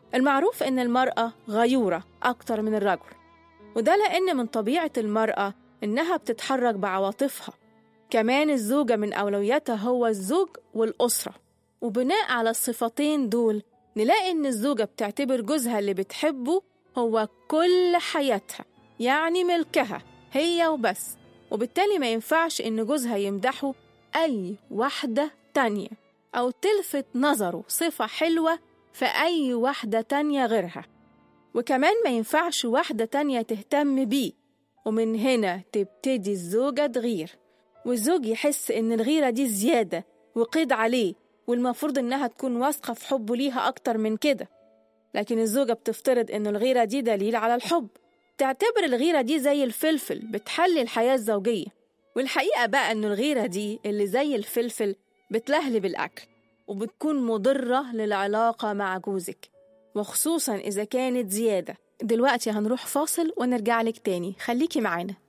المعروف إن المرأة غيورة أكتر من الرجل وده لأن من طبيعة المرأة إنها بتتحرك بعواطفها كمان الزوجة من أولوياتها هو الزوج والأسرة وبناء على الصفتين دول نلاقي إن الزوجة بتعتبر جوزها اللي بتحبه هو كل حياتها يعني ملكها هي وبس وبالتالي ما ينفعش إن جوزها يمدحه أي واحدة تانية أو تلفت نظره صفة حلوة في أي واحدة تانية غيرها وكمان ما ينفعش واحدة تانية تهتم بيه ومن هنا تبتدي الزوجة تغير والزوج يحس إن الغيرة دي زيادة وقيد عليه والمفروض إنها تكون واثقة في حبه ليها أكتر من كده لكن الزوجة بتفترض إن الغيرة دي دليل على الحب تعتبر الغيرة دي زي الفلفل بتحلي الحياة الزوجية والحقيقة بقى إن الغيرة دي اللي زي الفلفل بتلهلب الأكل وبتكون مضرة للعلاقة مع جوزك وخصوصا إذا كانت زيادة دلوقتي هنروح فاصل ونرجع لك تاني خليكي معانا